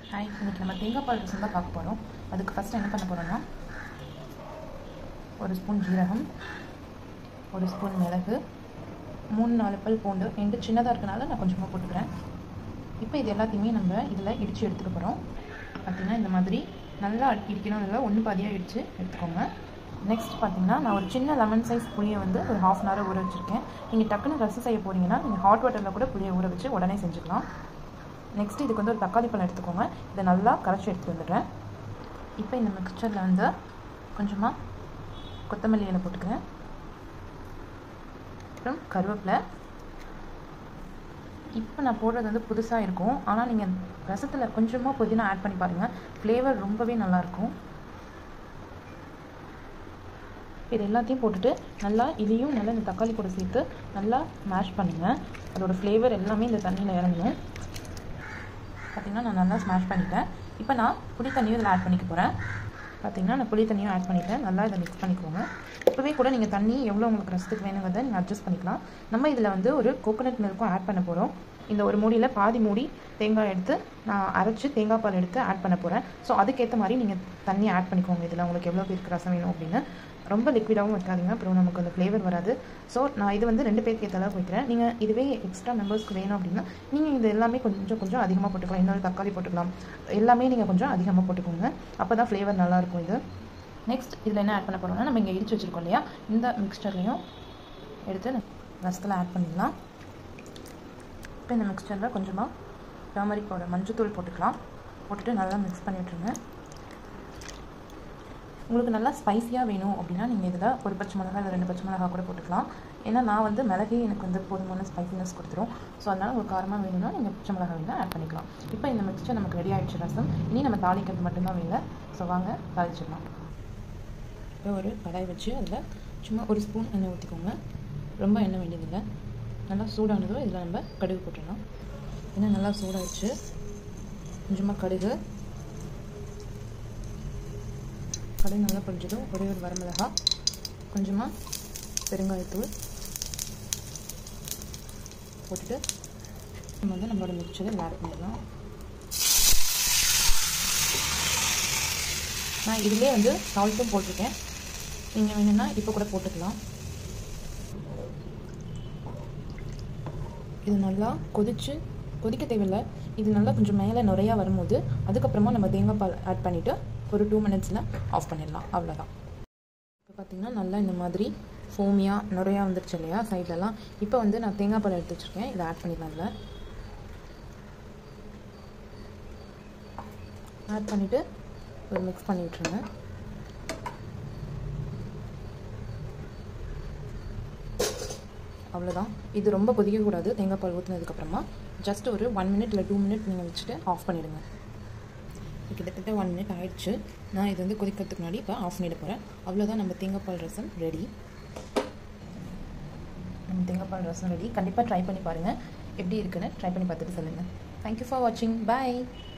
hi இன்னைக்கு நம்ம தேங்காய் பால் ரசம் தான் பார்க்க போகிறோம் அதுக்கு ஃபஸ்ட்டு என்ன பண்ண போகிறோம்னா ஒரு ஸ்பூன் ஜீரகம் ஒரு ஸ்பூன் மிளகு மூணு நாலு பல் பூண்டு ரெண்டு சின்னதாக இருக்கனால நான் கொஞ்சமாக போட்டுக்கிறேன் இப்போ இது எல்லாத்தையுமே நம்ம இதில் இடித்து எடுத்துக்க போகிறோம் பார்த்திங்கன்னா இந்த மாதிரி நல்லா இடிக்கணும் நல்லா ஒன்று பாதியாக இடித்து எடுத்துக்கோங்க நெக்ஸ்ட் பார்த்தீங்கன்னா நான் ஒரு சின்ன லெமன் சைஸ் புளியை வந்து ஒரு ஹாஃப் அன் ஹவர் ஊற வச்சுருக்கேன் நீங்கள் டக்குன்னு ரசம் செய்ய போகிறீங்கன்னா நீங்கள் ஹாட் வாட்டரில் கூட புளியை ஊற வச்சு உடனே செஞ்சுக்கலாம் நெக்ஸ்ட் இதுக்கு வந்து ஒரு தக்காளி பழம் எடுத்துக்கோங்க இதை நல்லா கரைச்சி எடுத்துகிட்டு வந்துடுறேன் இப்போ இந்த மிக்சரில் வந்து கொஞ்சமாக கொத்தமல்லி இலை போட்டுக்கிறேன் அப்புறம் கருவேப்பிலை இப்போ நான் போடுறது வந்து புதுசாக இருக்கும் ஆனால் நீங்கள் ரசத்தில் கொஞ்சமாக புதினா ஆட் பண்ணி பாருங்கள் ஃப்ளேவர் ரொம்பவே நல்லாயிருக்கும் இது எல்லாத்தையும் போட்டுட்டு நல்லா இதையும் நல்லா இந்த தக்காளி கூட சேர்த்து நல்லா மேஷ் பண்ணுங்கள் அதோட ஃப்ளேவர் எல்லாமே இந்த தண்ணியில் இறங்கணும் பார்த்திங்கன்னா நான் நல்லா ஸ்மாஷ் பண்ணிட்டேன் இப்போ நான் புளி தண்ணியும் இதில் ஆட் பண்ணிக்க போகிறேன் பார்த்திங்கன்னா நான் புளி தண்ணியும் ஆட் பண்ணிட்டேன் நல்லா இதை மிக்ஸ் பண்ணிக்கோங்க இப்போவே கூட நீங்கள் தண்ணி எவ்வளோ உங்களுக்கு ரசத்துக்கு வேணுங்கிறத நீங்கள் அட்ஜஸ்ட் பண்ணிக்கலாம் நம்ம இதில் வந்து ஒரு கோகோனட் மில்க்கும் ஆட் பண்ண போகிறோம் இந்த ஒரு மூடியில் பாதி மூடி தேங்காய் எடுத்து நான் அரைச்சி தேங்காய் பால் எடுத்து ஆட் பண்ண போகிறேன் ஸோ அதுக்கேற்ற மாதிரி நீங்கள் தண்ணி ஆட் பண்ணிக்கோங்க இதில் உங்களுக்கு எவ்வளோ பேருக்கு ரசம் வேணும் அப்படின்னு ரொம்ப லிக்விடாகவும் வைக்காதீங்க அப்புறம் நமக்கு அந்த ஃப்ளேவர் வராது ஸோ நான் இது வந்து ரெண்டு பேருக்கு ஏற்ற அளவுக்கு வைக்கிறேன் நீங்கள் இதுவே எக்ஸ்ட்ரா மெம்பர்ஸ்க்கு வேணும் அப்படின்னா நீங்கள் இது எல்லாமே கொஞ்சம் கொஞ்சம் அதிகமாக போட்டுக்கலாம் இன்னொரு தக்காளி போட்டுக்கலாம் எல்லாமே நீங்கள் கொஞ்சம் அதிகமாக போட்டுக்கோங்க அப்போ தான் ஃப்ளேவர் நல்லாயிருக்கும் இது நெக்ஸ்ட் இதில் என்ன ஆட் பண்ண போகிறோம்னா நம்ம இங்கே இடிச்சு வச்சுருக்கோம் இல்லையா இந்த மிக்ஸ்டர்லையும் எடுத்து ரசத்தில் ஆட் பண்ணிடலாம் இப்போ இந்த மிக்ஸ்டரில் கொஞ்சமாக டர்மரிக் பவுடர் மஞ்சத்தூள் போட்டுக்கலாம் போட்டுட்டு நல்லா மிக்ஸ் பண்ணி விட்டுருங்க உங்களுக்கு நல்லா ஸ்பைஸியாக வேணும் அப்படின்னா நீங்கள் இதில் ஒரு பச்சை மிளகா இல்லை ரெண்டு பச்சை மிளகா கூட போட்டுக்கலாம் ஏன்னா நான் வந்து மிளகே எனக்கு வந்து போதுமான ஸ்பைசினஸ் கொடுத்துரும் ஸோ அதனால் உங்களுக்கு காரமாக வேணும்னா நீங்கள் பச்சை மிளகா வேணால் ஆட் பண்ணிக்கலாம் இப்போ இந்த மிக்ஸ்டர் நமக்கு ரெடி ஆகிடுச்சு ரசம் இனி நம்ம தாளிக்கிறது மட்டும்தான் வேலை ஸோ வாங்க தாளிச்சிடலாம் இப்போ ஒரு கடாய் வச்சு அதில் சும்மா ஒரு ஸ்பூன் எண்ணெய் ஊற்றிக்கோங்க ரொம்ப எண்ணெய் வேண்டியதில்லை நல்லா சூடானதோ இதில் நம்ம கடுகு போட்டுடலாம் எண்ணெய் நல்லா சூடாகிடுச்சு கொஞ்சமாக கடுகு கடுகு நல்லா பொரிஞ்சதும் ஒரே ஒரு வரமிளகா கொஞ்சமாக பெருங்காயத்தூள் போட்டுட்டு நம்ம வந்து நம்மளோட மிக்சரை ஆட் பண்ணிடலாம் நான் இதிலே வந்து சால்ட்டும் போட்டிருக்கேன் நீங்கள் வேணும்னா இப்போ கூட போட்டுக்கலாம் இது நல்லா கொதிச்சு கொதிக்க தேவையில்லை இது நல்லா கொஞ்சம் மேலே நுறையா வரும்போது அதுக்கப்புறமா நம்ம தேங்காய் பால் ஆட் பண்ணிவிட்டு ஒரு டூ மினிட்ஸில் ஆஃப் பண்ணிடலாம் அவ்வளோதான் இப்போ பார்த்திங்கன்னா நல்லா இந்த மாதிரி ஃபோமியாக நுறையா வந்துருச்சு இல்லையா சைட்லலாம் இப்போ வந்து நான் தேங்காய் பால் எடுத்து வச்சுருக்கேன் இதை ஆட் பண்ணிடலாம் அதில் ஆட் பண்ணிவிட்டு ஒரு மிக்ஸ் பண்ணி விட்ருங்க அவ்வளோதான் இது ரொம்ப கொதிக்கக்கூடாது தேங்காய் பால் ஊற்றினதுக்கப்புறமா ஜஸ்ட் ஒரு ஒன் மினிட் இல்லை டூ மினிட் நீங்கள் வச்சுட்டு ஆஃப் பண்ணிவிடுங்க கிட்டத்தட்ட ஒன் மினிட் ஆயிடுச்சு நான் இது வந்து கொதிக்கிறதுக்கு முன்னாடி இப்போ ஆஃப் பண்ணிட போகிறேன் அவ்வளோதான் நம்ம தேங்காய் பால் ரசம் ரெடி நம்ம தேங்காய் பால் ரசம் ரெடி கண்டிப்பாக ட்ரை பண்ணி பாருங்கள் எப்படி இருக்குன்னு ட்ரை பண்ணி பார்த்துட்டு சொல்லுங்கள் தேங்க்யூ ஃபார் வாட்சிங் பாய்